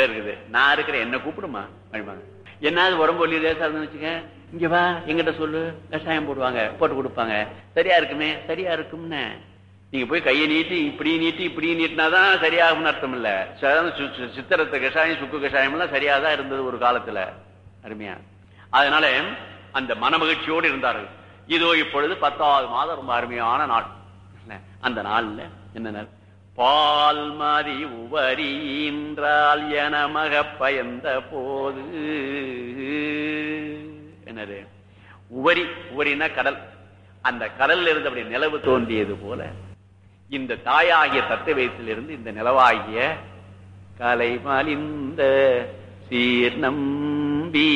இருக்குது நான் இருக்கிற என்ன கூப்பிடுமா அப்படிம்பாங்க என்னாவது உடம்பு ஒல்லி லேசா இருந்து வச்சுக்க இங்க வா எங்கிட்ட சொல்லு கஷாயம் போடுவாங்க போட்டு கொடுப்பாங்க சரியா இருக்குமே சரியா இருக்கும்னு நீங்க போய் கையை நீட்டி இப்படி நீட்டி இப்படி நீட்டினாதான் சரியாகும்னு அர்த்தம் இல்ல சாதாரண சு- சு- சித்திரத்தை கஷாயம் சுக்கு கஷாயம் எல்லாம் சரியா தான் இருந்தது ஒரு காலத்துல அருமையா அதனால அந்த மனமகிழ்ச்சியோடு இருந்தார்கள் இதோ இப்பொழுது பத்தாவது மாதம் ரொம்ப அருமையான நாள் என்ன? அந்த நாள்ல என்ன நாள் பால் மதி உவரின்றால் என மக பயந்த போது என்னது உவரி உவரினா கடல் அந்த கடல்ல இருந்து அப்படி நிலவு தோன்றியது போல இந்த தாயாகிய தத்துவத்திலிருந்து இந்த நிலவாகிய கலை மலிந்த சீர் நம்பி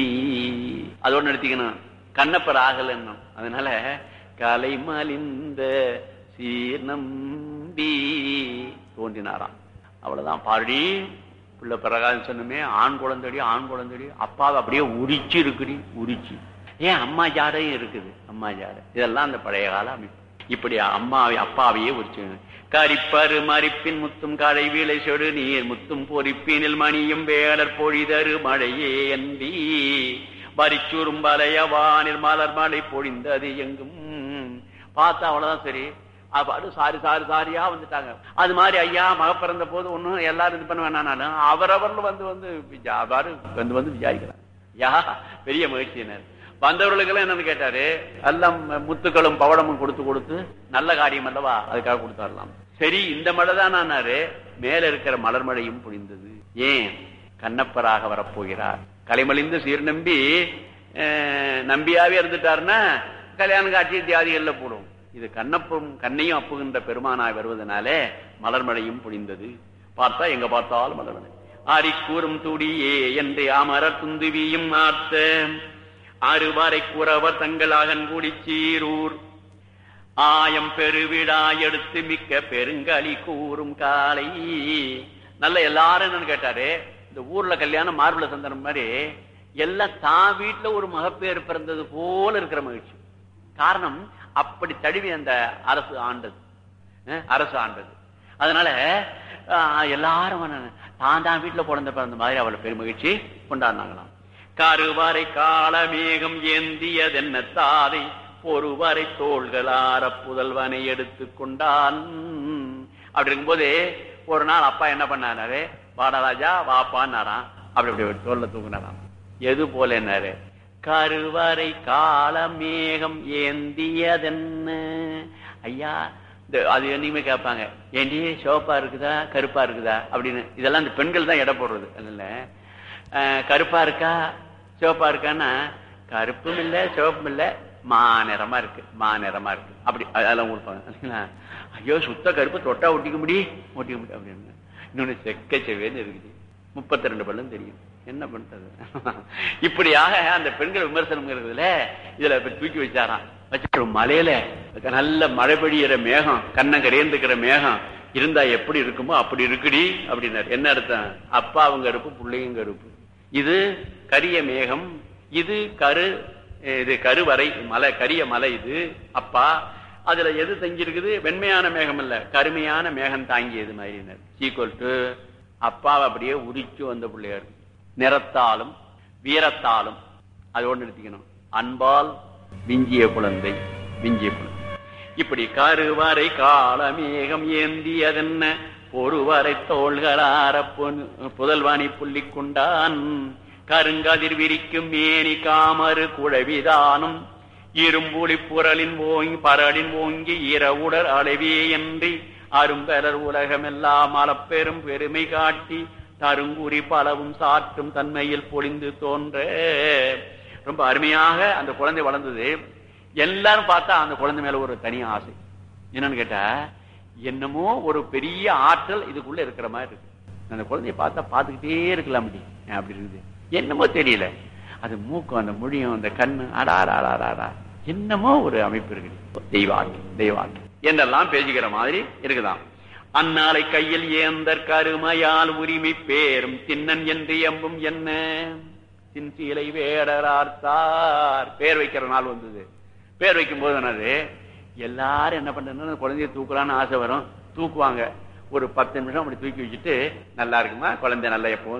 அதோட நிறுத்திக்கணும் கண்ணப்பர் ஆகல் என்னும் அதனால கலை மலிந்த சீர் நம்பி தோன்றினாராம் அவ்வளவுதான் பாடி பிள்ளை பிரகாசம் சொன்னமே ஆண் குழந்தைடி ஆண் குழந்தைடி அப்பாவை அப்படியே உரிச்சு இருக்குடி உரிச்சு ஏன் அம்மா ஜாடையும் இருக்குது அம்மா ஜாடை இதெல்லாம் அந்த பழைய கால அமைப்பு இப்படி அம்மாவை அப்பாவையே உரிச்சு கரிப்பரு மறிப்பின் முத்தும் காடை வீளை சொடு நீர் முத்தும் பொறிப்பினில் மணியும் வேடர் பொழிதரு மழையே என்பி வரிச்சூரும் வலைய வானில் மலர் மழை பொழிந்தது எங்கும் பார்த்தா அவ்வளவுதான் சரி அப்பாடு சாரி சாரி சாரியா வந்துட்டாங்க அது மாதிரி ஐயா மக பிறந்த போது ஒண்ணும் எல்லாரும் இது பண்ண வேணாலும் அவரவர்கள் வந்து வந்து விஜா- அவ்வாறு வந்து வந்து விசாரிக்கிறாங்க யா பெரிய மகிழ்ச்சியினர் வந்தவர்களுக்கெல்லாம் என்னன்னு கேட்டாரு எல்லாம் முத்துக்களும் பவடமும் கொடுத்து கொடுத்து நல்ல காரியம் அல்லவா அதுக்காக கொடுத்தாரலாம் சரி இந்த மழை தானாரு மேல இருக்கிற மலர் மழையும் பொழிந்தது ஏன் கண்ணப்பராக வரப்போகிறார் கலைமலிந்து சீர் நம்பி அஹ், நம்பியாவே இருந்துட்டாருன்னா கல்யாண காட்சி தியாதிகள்ல போடும் இது கண்ணப்பும் கண்ணையும் அப்புகின்ற பெருமானாய் வருவதனாலே மலர் மழையும் பொழிந்தது பார்த்தா எங்க பார்த்தாலும் மலர் மழை ஆரி கூறும் துடியே என்று அமரர் துந்துவியும் ஆர்த்த அறுவரை கூறவர் தங்களாகன் கூடி சீரூர் ஆயம் பெருவிழா எடுத்து மிக்க பெருங்களி கூறும் காலை நல்ல எல்லாரும் என்னன்னு கேட்டாரு இந்த ஊர்ல கல்யாணம் மார்புல சந்தனம் மாதிரி எல்லாம் தான் வீட்டுல ஒரு மகப்பேறு பிறந்தது போல இருக்கிற மகிழ்ச்சி காரணம் அப்படி தழுவி அந்த அரசு ஆண்டது அஹ், அரசு ஆண்டது அதனால ஆஹ், எல்லாரும் என்ன- தான் தான் வீட்டுல குழந்தை பிறந்த மாதிரி அவளை பெருமகிழ்ச்சி கொண்டாடினாங்களாம் கருவறை காலமேகம் ஏந்தியதென்ன தாதை பொறுவரை தோள்களார புதல்வனை எடுத்து கொண்டான் அப்படி இருக்கும்போது ஒரு நாள் அப்பா என்ன பண்ணாரு வாடராஜா வாப்பான்னாராம் அப்படி அப்படி ஒரு தோல்ல தூக்குனாராம் எது போல என்னாரு கருவறை காலமேகம் ஏந்தியதென்ன ஐயா இந்த அது என்னைக்குமே கேட்பாங்க ஏண்டி சிவப்பா இருக்குதா கருப்பா இருக்குதா அப்படின்னு இதெல்லாம் இந்த பெண்கள் தான் எடை போடுறது அதனால அஹ், கருப்பா இருக்கா சிவப்பா இருக்கான்னா கருப்பும் இல்ல சிவப்பும் இல்ல மா நிறமா இருக்கு மா நிறமா இருக்கு அப்படி அதெல்லாம் கொடுப்பாங்க இல்லைங்களா? ஐயோ சுத்த கருப்பு தொட்டா ஒட்டிக்க முடி ஒட்டிக்க முடி அப்படின்னு இன்னொன்னு செக்க செவேன்னு இருக்குது முப்பத்தி ரெண்டு பல்லும் தெரியும் என்ன பண்றது இப்படியாக அந்த பெண்கள் விமர்சனம் இருக்குதுல இதுல இப்ப தூக்கி வச்சாராம் வச்சு மலையில நல்ல மழை பெய்யுற மேகம் கண்ணங்கரேந்துக்கிற மேகம் இருந்தா எப்படி இருக்குமோ அப்படி இருக்குடி அப்படின்னாரு என்ன அர்த்தம் அப்பாவும் கருப்பு பிள்ளையும் கருப்பு இது கரிய மேகம் இது கரு இது கருவறை மலை கரிய மலை இது அப்பா அதுல எது தங்கியிருக்குது வெண்மையான மேகம் இல்ல கருமையான மேகம் தாங்கியது மாதிரி சீக்வல் டு அப்பாவை அப்படியே உரிச்சு வந்த பிள்ளையார் நிறத்தாலும் வீரத்தாலும் அதோடு நிறுத்திக்கணும் அன்பால் விஞ்சிய குழந்தை விஞ்சிய குழந்தை இப்படி கருவறை காலமேகம் ஏந்தியதென்ன ஒருவரை தோள்களார பொன்- புதல்வாணி புள்ளிக் கொண்டான் கருங்கதிர் விரிக்கும் மேனி காமரு குழவிதானும் இரும்புலி புரளின் ஓங்கி பரளின் ஓங்கி இரவுடர் அளவே என்று அரும்பெறர் உலகமெல்லாம் அளப்பெரும் பெருமை காட்டி தருங்குறி பலவும் சாற்றும் தன்மையில் பொழிந்து தோன்ற ரொம்ப அருமையாக அந்த குழந்தை வளர்ந்தது எல்லாரும் பார்த்தா அந்த குழந்தை மேல ஒரு தனி ஆசை என்னன்னு கேட்டா என்னமோ ஒரு பெரிய ஆற்றல் இதுக்குள்ள இருக்கிற மாதிரி இருக்கு அந்த குழந்தைய பார்த்தா பார்த்துக்கிட்டே இருக்கலாம் அப்படி அப்படி இருக்குது என்னமோ தெரியல அது மூக்கும் அந்த மொழியும் அந்த கண்ணு அடா அடா அடா, அடா, அடா. என்னமோ ஒரு அமைப்பு இருக்குது தெய்வாக்கி தெய்வாக்கி என்றெல்லாம் பேசிக்கிற மாதிரி இருக்குதாம் அந்நாளை கையில் ஏந்தற் கருமையால் உரிமை பேரும் தின்னன் என்று எம்பும் என்ன சின்சீலை வேடரார்த்தார் பேர் வைக்கிற நாள் வந்தது பேர் வைக்கும் போது என்னது எல்லாரும் என்ன பண்றதுன்னா குழந்தைய தூக்கலான்னு ஆசை வரும் தூக்குவாங்க ஒரு பத்து நிமிஷம் அப்படி தூக்கி வச்சுட்டு நல்லா இருக்குமா குழந்தை நல்லா எப்பவும்